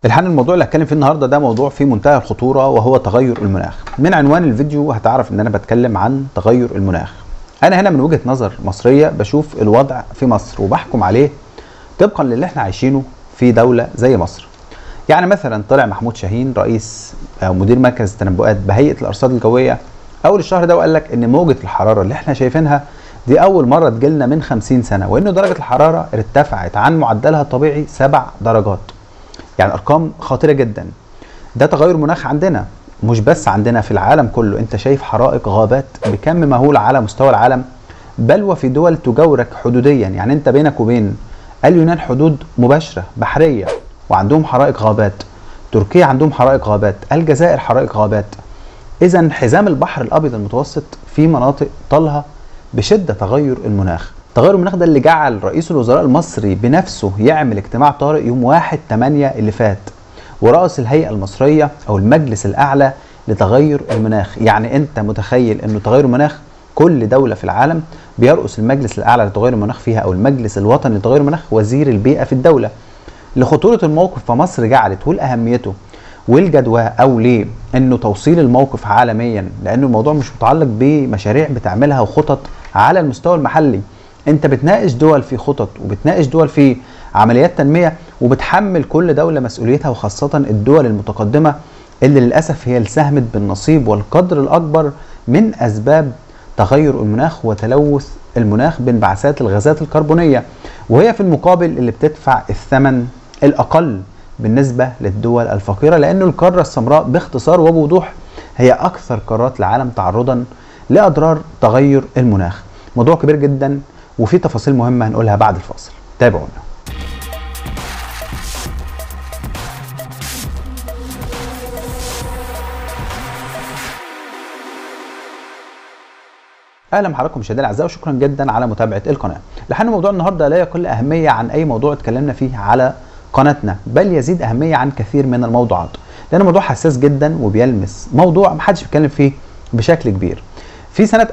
الحقيقه الموضوع اللي هتكلم فيه النهارده ده موضوع في منتهى الخطوره وهو تغير المناخ من عنوان الفيديو هتعرف ان انا بتكلم عن تغير المناخ انا هنا من وجهه نظر مصريه بشوف الوضع في مصر وبحكم عليه طبقا للي احنا عايشينه في دوله زي مصر يعني مثلا طلع محمود شاهين رئيس او مدير مركز التنبؤات بهيئه الارصاد الجويه اول الشهر ده وقال لك ان موجه الحراره اللي احنا شايفينها دي اول مره تجيلنا من 50 سنه وان درجه الحراره ارتفعت عن معدلها الطبيعي سبع درجات يعني ارقام خطيره جدا ده تغير مناخ عندنا مش بس عندنا في العالم كله انت شايف حرائق غابات بكم مهول على مستوى العالم بل وفي دول تجاورك حدوديا يعني انت بينك وبين اليونان حدود مباشره بحريه وعندهم حرائق غابات تركيا عندهم حرائق غابات الجزائر حرائق غابات اذا حزام البحر الابيض المتوسط في مناطق طالها بشده تغير المناخ تغير المناخ ده اللي جعل رئيس الوزراء المصري بنفسه يعمل اجتماع طارئ يوم 1 8 اللي فات ورأس الهيئة المصرية أو المجلس الأعلى لتغير المناخ يعني أنت متخيل أنه تغير المناخ كل دولة في العالم بيرأس المجلس الأعلى لتغير المناخ فيها أو المجلس الوطني لتغير المناخ وزير البيئة في الدولة لخطورة الموقف فمصر جعلت ولأهميته والجدوى او ليه انه توصيل الموقف عالميا لانه الموضوع مش متعلق بمشاريع بتعملها وخطط على المستوى المحلي انت بتناقش دول في خطط وبتناقش دول في عمليات تنميه وبتحمل كل دوله مسؤوليتها وخاصه الدول المتقدمه اللي للاسف هي اللي ساهمت بالنصيب والقدر الاكبر من اسباب تغير المناخ وتلوث المناخ بانبعاثات الغازات الكربونيه وهي في المقابل اللي بتدفع الثمن الاقل بالنسبه للدول الفقيره لأن القاره السمراء باختصار وبوضوح هي اكثر قارات العالم تعرضا لاضرار تغير المناخ موضوع كبير جدا وفي تفاصيل مهمه هنقولها بعد الفاصل تابعونا اهلا بحضراتكم مشاهدينا الاعزاء وشكرا جدا على متابعه القناه لحد موضوع النهارده لا يقل اهميه عن اي موضوع اتكلمنا فيه على قناتنا بل يزيد اهميه عن كثير من الموضوعات لان الموضوع حساس جدا وبيلمس موضوع محدش بيتكلم فيه بشكل كبير في سنة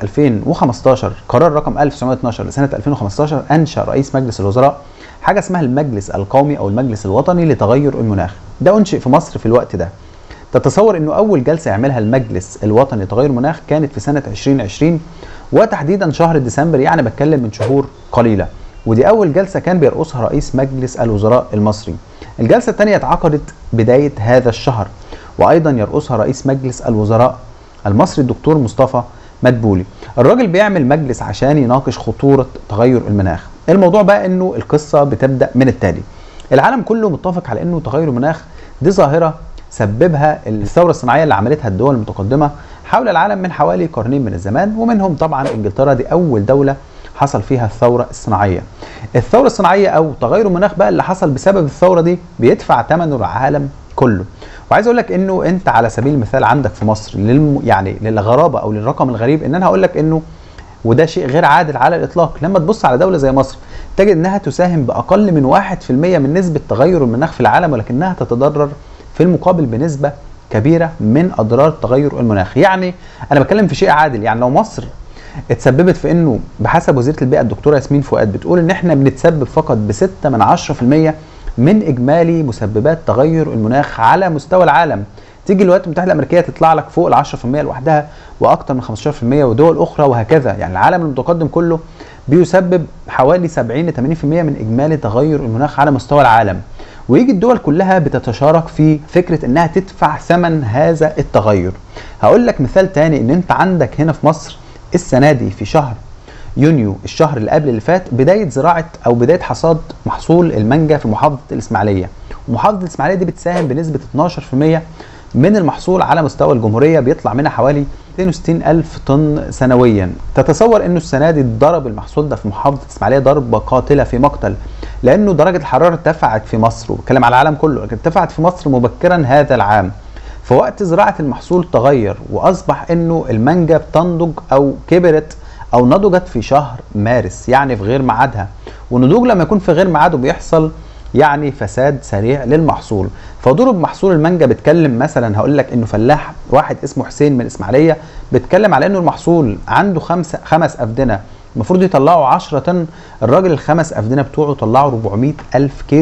2015 قرار رقم 1912 لسنة 2015 أنشأ رئيس مجلس الوزراء حاجة اسمها المجلس القومي أو المجلس الوطني لتغير المناخ ده أنشئ في مصر في الوقت ده تتصور أنه أول جلسة يعملها المجلس الوطني لتغير المناخ كانت في سنة 2020 وتحديدا شهر ديسمبر يعني بتكلم من شهور قليلة ودي أول جلسة كان بيرقصها رئيس مجلس الوزراء المصري الجلسة الثانية اتعقدت بداية هذا الشهر وأيضا يرقصها رئيس مجلس الوزراء المصري الدكتور مصطفى مدبولي الراجل بيعمل مجلس عشان يناقش خطورة تغير المناخ الموضوع بقى انه القصة بتبدأ من التالي العالم كله متفق على انه تغير المناخ دي ظاهرة سببها الثورة الصناعية اللي عملتها الدول المتقدمة حول العالم من حوالي قرنين من الزمان ومنهم طبعا انجلترا دي اول دولة حصل فيها الثورة الصناعية الثورة الصناعية او تغير المناخ بقى اللي حصل بسبب الثورة دي بيدفع ثمنه العالم كله وعايز اقول لك انه انت على سبيل المثال عندك في مصر للم يعني للغرابه او للرقم الغريب ان انا هقول لك انه وده شيء غير عادل على الاطلاق لما تبص على دوله زي مصر تجد انها تساهم باقل من 1% من نسبه تغير المناخ في العالم ولكنها تتضرر في المقابل بنسبه كبيره من اضرار تغير المناخ يعني انا بتكلم في شيء عادل يعني لو مصر اتسببت في انه بحسب وزيره البيئه الدكتوره ياسمين فؤاد بتقول ان احنا بنتسبب فقط ب 6 من 10% من اجمالي مسببات تغير المناخ على مستوى العالم تيجي الولايات المتحده الامريكيه تطلع لك فوق ال 10% لوحدها واكثر من 15% ودول اخرى وهكذا يعني العالم المتقدم كله بيسبب حوالي 70 ل 80% من اجمالي تغير المناخ على مستوى العالم ويجي الدول كلها بتتشارك في فكره انها تدفع ثمن هذا التغير هقول لك مثال تاني ان انت عندك هنا في مصر السنه دي في شهر يونيو الشهر اللي قبل اللي فات بدايه زراعه او بدايه حصاد محصول المانجا في محافظه الاسماعيليه ومحافظه الاسماعيليه دي بتساهم بنسبه 12% من المحصول على مستوى الجمهوريه بيطلع منها حوالي 260 الف طن سنويا تتصور انه السنه دي ضرب المحصول ده في محافظه الاسماعيليه ضربه قاتله في مقتل لانه درجه الحراره ارتفعت في مصر وبتكلم على العالم كله لكن ارتفعت في مصر مبكرا هذا العام فوقت زراعه المحصول تغير واصبح انه المانجا بتنضج او كبرت او نضجت في شهر مارس يعني في غير ميعادها والنضوج لما يكون في غير ميعاده بيحصل يعني فساد سريع للمحصول فضرب محصول المانجا بيتكلم مثلا هقول لك انه فلاح واحد اسمه حسين من الاسماعيليه بيتكلم على انه المحصول عنده خمسة خمس افدنه المفروض يطلعوا 10 طن الراجل الخمس افدنه بتوعه طلعوا 400 الف كيلو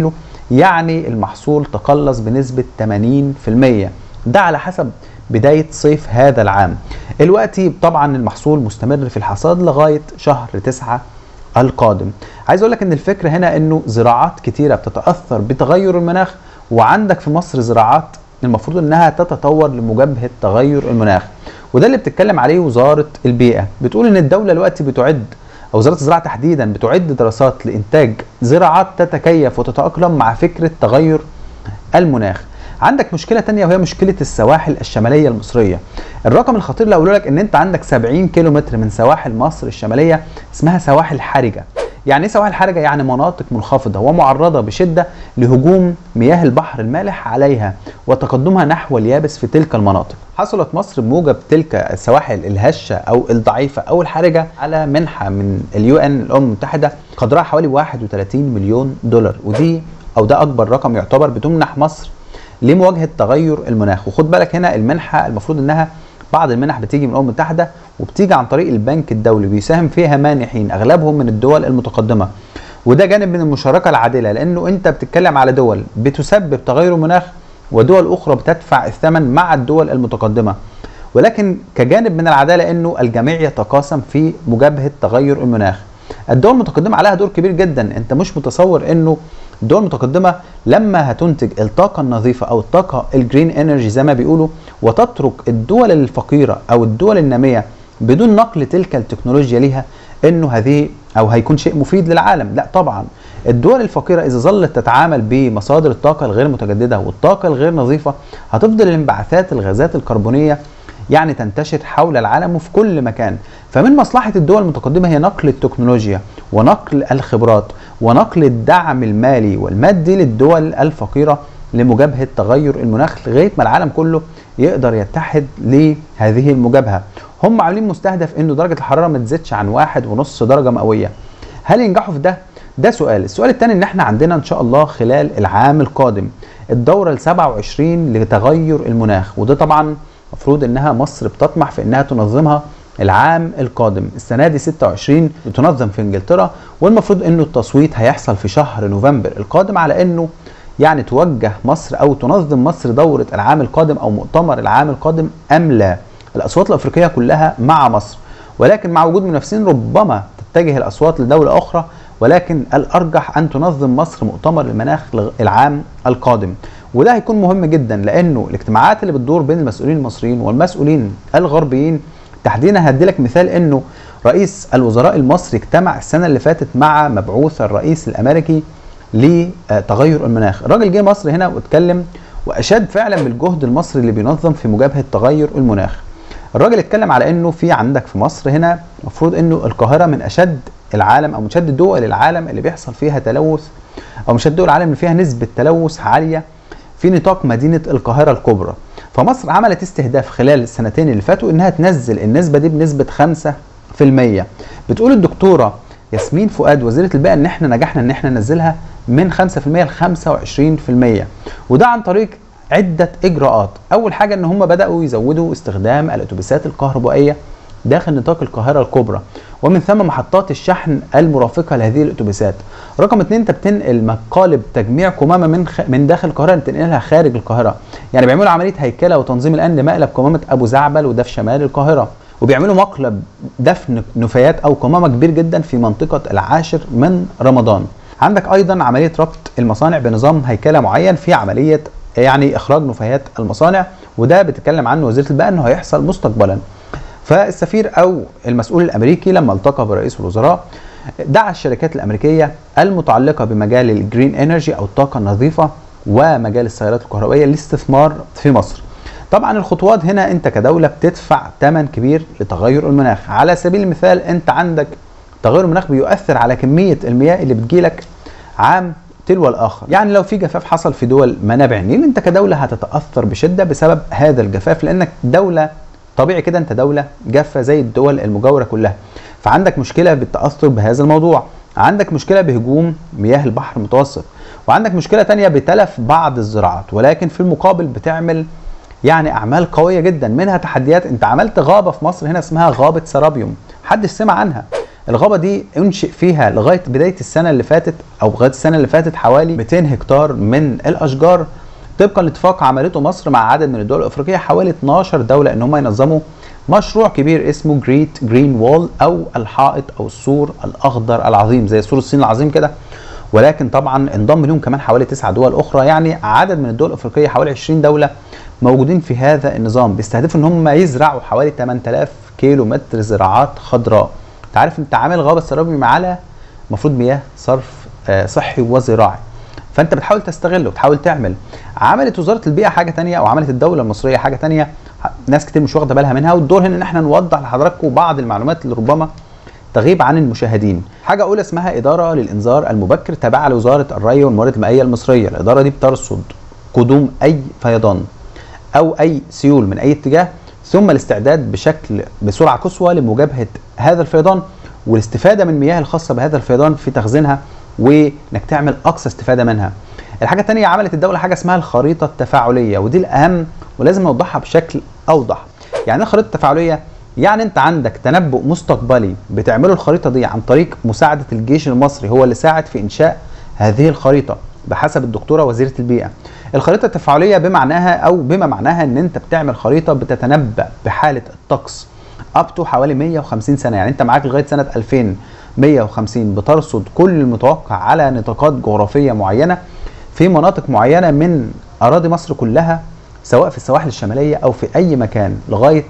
يعني المحصول تقلص بنسبة 80% ده على حسب بداية صيف هذا العام الوقت طبعا المحصول مستمر في الحصاد لغاية شهر تسعة القادم عايز اقول لك ان الفكرة هنا انه زراعات كتيرة بتتأثر بتغير المناخ وعندك في مصر زراعات المفروض انها تتطور لمجابهة تغير المناخ وده اللي بتتكلم عليه وزارة البيئة بتقول ان الدولة الوقت بتعد او وزارة الزراعة تحديدا بتعد دراسات لانتاج زراعات تتكيف وتتأقلم مع فكرة تغير المناخ عندك مشكله تانية وهي مشكله السواحل الشماليه المصريه الرقم الخطير اللي اقوله لك ان انت عندك 70 كيلو متر من سواحل مصر الشماليه اسمها سواحل حرجه يعني ايه سواحل حرجه يعني مناطق منخفضه ومعرضه بشده لهجوم مياه البحر المالح عليها وتقدمها نحو اليابس في تلك المناطق حصلت مصر بموجب تلك السواحل الهشه او الضعيفه او الحرجه على منحه من اليو ان الامم المتحده قدرها حوالي 31 مليون دولار ودي او ده اكبر رقم يعتبر بتمنح مصر لمواجهه تغير المناخ وخد بالك هنا المنحه المفروض انها بعض المنح بتيجي من الامم المتحده وبتيجي عن طريق البنك الدولي بيساهم فيها مانحين اغلبهم من الدول المتقدمه وده جانب من المشاركه العادله لانه انت بتتكلم على دول بتسبب تغير المناخ ودول اخرى بتدفع الثمن مع الدول المتقدمه ولكن كجانب من العداله انه الجميع يتقاسم في مجابهه تغير المناخ الدول المتقدمه عليها دور كبير جدا انت مش متصور انه الدول المتقدمه لما هتنتج الطاقه النظيفه او الطاقه الجرين انرجي زي ما بيقولوا وتترك الدول الفقيره او الدول الناميه بدون نقل تلك التكنولوجيا ليها انه هذه او هيكون شيء مفيد للعالم لا طبعا الدول الفقيره اذا ظلت تتعامل بمصادر الطاقه الغير متجدده والطاقه الغير نظيفه هتفضل الانبعاثات الغازات الكربونيه يعني تنتشر حول العالم وفي كل مكان فمن مصلحة الدول المتقدمة هي نقل التكنولوجيا ونقل الخبرات ونقل الدعم المالي والمادي للدول الفقيرة لمجابهة تغير المناخ لغاية ما العالم كله يقدر يتحد لهذه المجابهة هم عاملين مستهدف انه درجة الحرارة ما تزيدش عن واحد ونص درجة مئوية هل ينجحوا في ده؟ ده سؤال السؤال الثاني ان احنا عندنا ان شاء الله خلال العام القادم الدورة ال 27 لتغير المناخ وده طبعا المفروض انها مصر بتطمح في انها تنظمها العام القادم السنه دي 26 بتنظم في انجلترا والمفروض انه التصويت هيحصل في شهر نوفمبر القادم على انه يعني توجه مصر او تنظم مصر دوره العام القادم او مؤتمر العام القادم ام لا الاصوات الافريقيه كلها مع مصر ولكن مع وجود منافسين ربما تتجه الاصوات لدوله اخرى ولكن الارجح ان تنظم مصر مؤتمر المناخ العام القادم وده هيكون مهم جدا لانه الاجتماعات اللي بتدور بين المسؤولين المصريين والمسؤولين الغربيين تحديدا هدي لك مثال انه رئيس الوزراء المصري اجتمع السنه اللي فاتت مع مبعوث الرئيس الامريكي لتغير المناخ الراجل جه مصر هنا واتكلم واشاد فعلا بالجهد المصري اللي بينظم في مجابهه تغير المناخ الراجل اتكلم على انه في عندك في مصر هنا المفروض انه القاهره من اشد العالم او من اشد دول العالم اللي بيحصل فيها تلوث او من اشد دول العالم اللي فيها نسبه تلوث عاليه في نطاق مدينه القاهره الكبرى فمصر عملت استهداف خلال السنتين اللي فاتوا انها تنزل النسبه دي بنسبه 5% بتقول الدكتوره ياسمين فؤاد وزيره البيئه ان احنا نجحنا ان احنا ننزلها من 5% ل 25% وده عن طريق عده اجراءات اول حاجه ان هم بداوا يزودوا استخدام الاتوبيسات الكهربائيه داخل نطاق القاهره الكبرى ومن ثم محطات الشحن المرافقه لهذه الاتوبيسات رقم اثنين انت بتنقل مقالب تجميع قمامه من خ... من داخل القاهره تنقلها خارج القاهره يعني بيعملوا عمليه هيكله وتنظيم الان لمقلب قمامه ابو زعبل وده في شمال القاهره وبيعملوا مقلب دفن نفايات او قمامه كبير جدا في منطقه العاشر من رمضان عندك ايضا عمليه ربط المصانع بنظام هيكله معين في عمليه يعني اخراج نفايات المصانع وده بتتكلم عنه وزيره البيئه انه هيحصل مستقبلا فالسفير او المسؤول الامريكي لما التقى برئيس الوزراء دعا الشركات الامريكيه المتعلقه بمجال الجرين انرجي او الطاقه النظيفه ومجال السيارات الكهربائيه للاستثمار في مصر. طبعا الخطوات هنا انت كدوله بتدفع ثمن كبير لتغير المناخ، على سبيل المثال انت عندك تغير المناخ بيؤثر على كميه المياه اللي بتجيلك عام تلو الاخر، يعني لو في جفاف حصل في دول منابع النيل انت كدوله هتتاثر بشده بسبب هذا الجفاف لانك دوله طبيعي كده انت دوله جافه زي الدول المجاوره كلها فعندك مشكله بالتاثر بهذا الموضوع عندك مشكله بهجوم مياه البحر المتوسط وعندك مشكله تانية بتلف بعض الزراعات ولكن في المقابل بتعمل يعني اعمال قويه جدا منها تحديات انت عملت غابه في مصر هنا اسمها غابه سرابيوم محدش سمع عنها الغابه دي انشئ فيها لغايه بدايه السنه اللي فاتت او لغايه السنه اللي فاتت حوالي 200 هكتار من الاشجار طبقا لاتفاق عملته مصر مع عدد من الدول الافريقيه حوالي 12 دوله ان هم ينظموا مشروع كبير اسمه جريت جرين وول او الحائط او السور الاخضر العظيم زي سور الصين العظيم كده ولكن طبعا انضم لهم كمان حوالي تسع دول اخرى يعني عدد من الدول الافريقيه حوالي 20 دوله موجودين في هذا النظام بيستهدفوا ان هم يزرعوا حوالي 8000 كيلو متر زراعات خضراء انت عارف انت عامل غابه سرابي على المفروض مياه صرف آه، صحي وزراعي فانت بتحاول تستغله وتحاول تعمل عملت وزاره البيئه حاجه تانية او عملت الدوله المصريه حاجه تانية ناس كتير مش واخده بالها منها والدور هنا ان احنا نوضح لحضراتكم بعض المعلومات اللي ربما تغيب عن المشاهدين حاجه اولى اسمها اداره للانذار المبكر تابعه لوزاره الري والموارد المائيه المصريه الاداره دي بترصد قدوم اي فيضان او اي سيول من اي اتجاه ثم الاستعداد بشكل بسرعه قصوى لمجابهه هذا الفيضان والاستفاده من المياه الخاصه بهذا الفيضان في تخزينها وانك تعمل اقصى استفاده منها. الحاجه الثانيه عملت الدوله حاجه اسمها الخريطه التفاعليه ودي الاهم ولازم نوضحها بشكل اوضح. يعني ايه الخريطه التفاعليه؟ يعني انت عندك تنبؤ مستقبلي بتعمله الخريطه دي عن طريق مساعده الجيش المصري هو اللي ساعد في انشاء هذه الخريطه بحسب الدكتوره وزيره البيئه. الخريطه التفاعليه بمعناها او بما معناها ان انت بتعمل خريطه بتتنبأ بحاله الطقس اب تو حوالي 150 سنه يعني انت معاك لغايه سنه 2150 بترصد كل المتوقع على نطاقات جغرافيه معينه في مناطق معينه من اراضي مصر كلها سواء في السواحل الشماليه او في اي مكان لغايه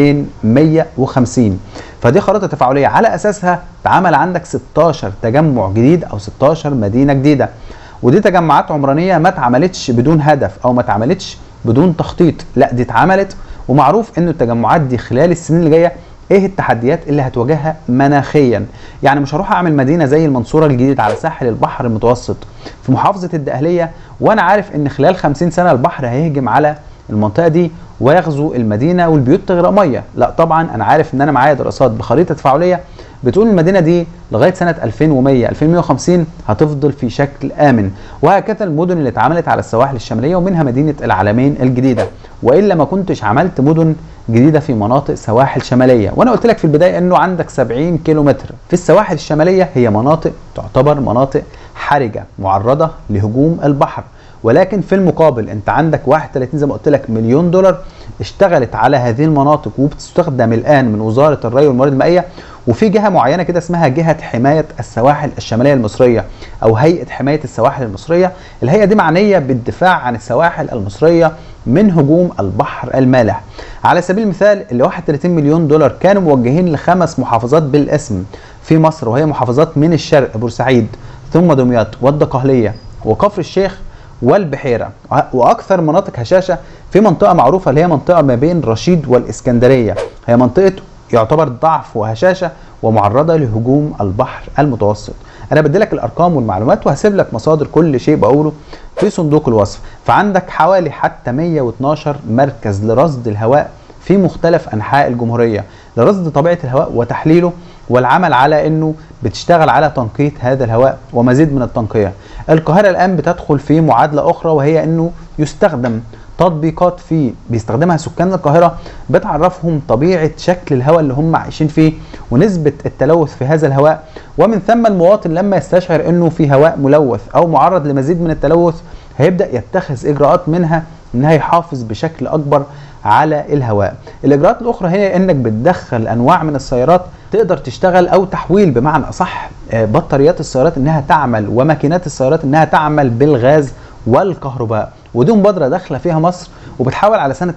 2150 فدي خريطه تفاعليه على اساسها اتعمل عندك 16 تجمع جديد او 16 مدينه جديده ودي تجمعات عمرانيه ما اتعملتش بدون هدف او ما اتعملتش بدون تخطيط لا دي اتعملت ومعروف ان التجمعات دي خلال السنين اللي جايه ايه التحديات اللي هتواجهها مناخيا يعني مش هروح اعمل مدينه زي المنصوره الجديده على ساحل البحر المتوسط في محافظه الدقهليه وانا عارف ان خلال 50 سنه البحر هيهجم على المنطقه دي ويغزو المدينه والبيوت تغرق ميه لا طبعا انا عارف ان انا معايا دراسات بخريطه تفاعليه بتقول المدينه دي لغايه سنه 2100 2150 هتفضل في شكل امن وهكذا المدن اللي اتعملت على السواحل الشماليه ومنها مدينه العالمين الجديده والا ما كنتش عملت مدن جديده في مناطق سواحل شماليه وانا قلت لك في البدايه انه عندك 70 كيلو متر في السواحل الشماليه هي مناطق تعتبر مناطق حرجه معرضه لهجوم البحر ولكن في المقابل انت عندك 31 زي ما قلت لك مليون دولار اشتغلت على هذه المناطق وبتستخدم الان من وزاره الري والموارد المائيه وفي جهه معينه كده اسمها جهه حمايه السواحل الشماليه المصريه او هيئه حمايه السواحل المصريه الهيئه دي معنيه بالدفاع عن السواحل المصريه من هجوم البحر المالح على سبيل المثال ال 31 مليون دولار كانوا موجهين لخمس محافظات بالاسم في مصر وهي محافظات من الشرق بورسعيد ثم دمياط والدقهليه وكفر الشيخ والبحيره واكثر مناطق هشاشه في منطقه معروفه اللي هي منطقه ما بين رشيد والاسكندريه هي منطقه يعتبر ضعف وهشاشه ومعرضه لهجوم البحر المتوسط انا بدي لك الارقام والمعلومات وهسيب لك مصادر كل شيء بقوله في صندوق الوصف فعندك حوالي حتى 112 مركز لرصد الهواء في مختلف انحاء الجمهوريه لرصد طبيعه الهواء وتحليله والعمل على انه بتشتغل على تنقية هذا الهواء ومزيد من التنقية القاهرة الآن بتدخل في معادلة أخرى وهي أنه يستخدم تطبيقات في بيستخدمها سكان القاهرة بتعرفهم طبيعة شكل الهواء اللي هم عايشين فيه ونسبة التلوث في هذا الهواء ومن ثم المواطن لما يستشعر أنه في هواء ملوث أو معرض لمزيد من التلوث هيبدأ يتخذ إجراءات منها أنها يحافظ بشكل أكبر على الهواء الإجراءات الأخرى هي أنك بتدخل أنواع من السيارات تقدر تشتغل او تحويل بمعنى اصح بطاريات السيارات انها تعمل وماكينات السيارات انها تعمل بالغاز والكهرباء ودي مبادره داخله فيها مصر وبتحاول على سنه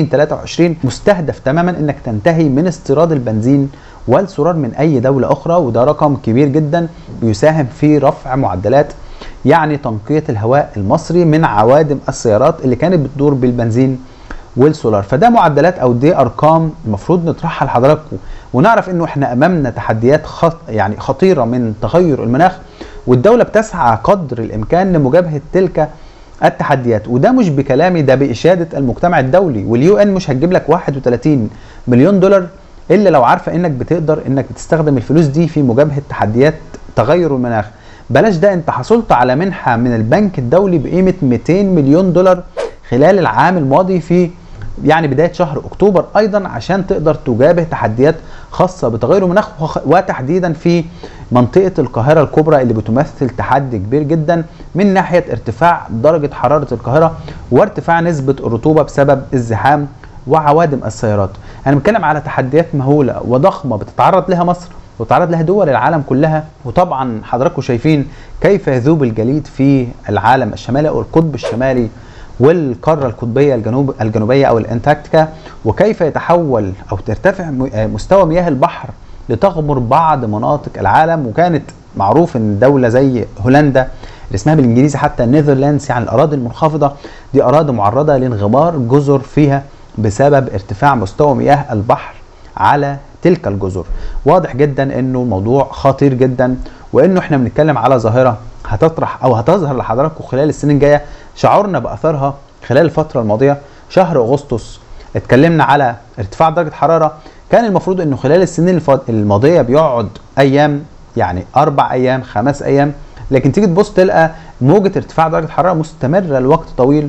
2023 مستهدف تماما انك تنتهي من استيراد البنزين والسرار من اي دوله اخرى وده رقم كبير جدا بيساهم في رفع معدلات يعني تنقيه الهواء المصري من عوادم السيارات اللي كانت بتدور بالبنزين والسولار فده معدلات او دي ارقام المفروض نطرحها لحضراتكم ونعرف انه احنا امامنا تحديات خط يعني خطيره من تغير المناخ والدوله بتسعى قدر الامكان لمجابهه تلك التحديات وده مش بكلامي ده باشاده المجتمع الدولي واليو ان مش هتجيب لك 31 مليون دولار الا لو عارفه انك بتقدر انك بتستخدم الفلوس دي في مجابهه تحديات تغير المناخ بلاش ده انت حصلت على منحه من البنك الدولي بقيمه 200 مليون دولار خلال العام الماضي في يعني بدايه شهر اكتوبر ايضا عشان تقدر تجابه تحديات خاصه بتغير المناخ وتحديدا في منطقه القاهره الكبرى اللي بتمثل تحدي كبير جدا من ناحيه ارتفاع درجه حراره القاهره وارتفاع نسبه الرطوبه بسبب الزحام وعوادم السيارات انا بتكلم على تحديات مهوله وضخمه بتتعرض لها مصر وتعرض لها دول العالم كلها وطبعا حضراتكم شايفين كيف يذوب الجليد في العالم الشمالي او القطب الشمالي والقاره القطبيه الجنوب الجنوبيه او الانتاركتيكا وكيف يتحول او ترتفع مستوى مياه البحر لتغمر بعض مناطق العالم وكانت معروف ان دوله زي هولندا اللي اسمها بالانجليزي حتى نيذرلاندز يعني الاراضي المنخفضه دي اراضي معرضه لانغمار جزر فيها بسبب ارتفاع مستوى مياه البحر على تلك الجزر واضح جدا انه الموضوع خطير جدا وانه احنا بنتكلم على ظاهره هتطرح او هتظهر لحضراتكم خلال السنين الجايه شعورنا باثارها خلال الفتره الماضيه شهر اغسطس اتكلمنا على ارتفاع درجه حراره كان المفروض انه خلال السنين الماضيه بيقعد ايام يعني اربع ايام خمس ايام لكن تيجي تبص تلقى موجه ارتفاع درجه حراره مستمره لوقت طويل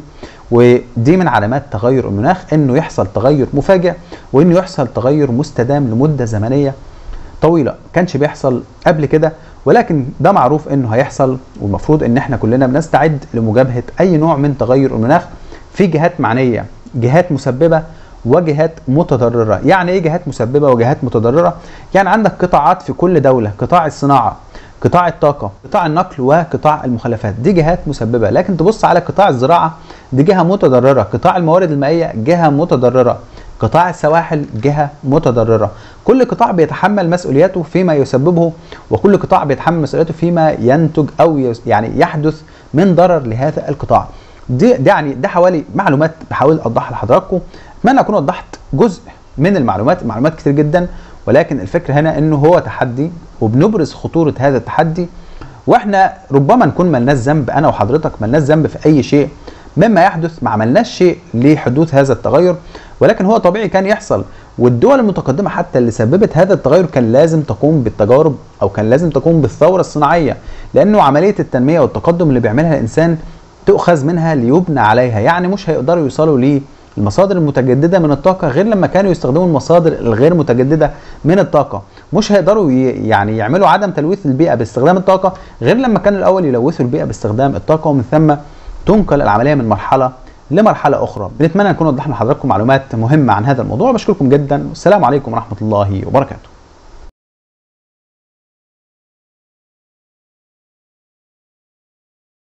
ودي من علامات تغير المناخ انه يحصل تغير مفاجئ وانه يحصل تغير مستدام لمده زمنيه طويله كانش بيحصل قبل كده ولكن ده معروف انه هيحصل والمفروض ان احنا كلنا بنستعد لمجابهه اي نوع من تغير المناخ في جهات معنيه جهات مسببه وجهات متضرره يعني ايه جهات مسببه وجهات متضرره يعني عندك قطاعات في كل دوله قطاع الصناعه قطاع الطاقة، قطاع النقل وقطاع المخلفات، دي جهات مسببة، لكن تبص على قطاع الزراعة دي جهة متضررة، قطاع الموارد المائية جهة متضررة، قطاع السواحل جهة متضررة، كل قطاع بيتحمل مسؤولياته فيما يسببه وكل قطاع بيتحمل مسؤوليته فيما ينتج او يعني يحدث من ضرر لهذا القطاع. دي, دي يعني ده حوالي معلومات بحاول اوضحها لحضراتكم، اتمنى اكون وضحت جزء من المعلومات، معلومات كتير جدا ولكن الفكرة هنا انه هو تحدي وبنبرز خطورة هذا التحدي واحنا ربما نكون ملناش ذنب انا وحضرتك ملناش ذنب في اي شيء مما يحدث ما عملناش شيء لحدوث هذا التغير ولكن هو طبيعي كان يحصل والدول المتقدمة حتى اللي سببت هذا التغير كان لازم تقوم بالتجارب او كان لازم تقوم بالثورة الصناعية لانه عملية التنمية والتقدم اللي بيعملها الانسان تؤخذ منها ليبنى عليها يعني مش هيقدروا يوصلوا ليه المصادر المتجدده من الطاقه غير لما كانوا يستخدموا المصادر الغير متجدده من الطاقه مش هيقدروا يعني يعملوا عدم تلويث البيئه باستخدام الطاقه غير لما كانوا الاول يلوثوا البيئه باستخدام الطاقه ومن ثم تنقل العمليه من مرحله لمرحله اخرى بنتمنى نكون وضحنا لحضراتكم معلومات مهمه عن هذا الموضوع بشكركم جدا والسلام عليكم ورحمه الله وبركاته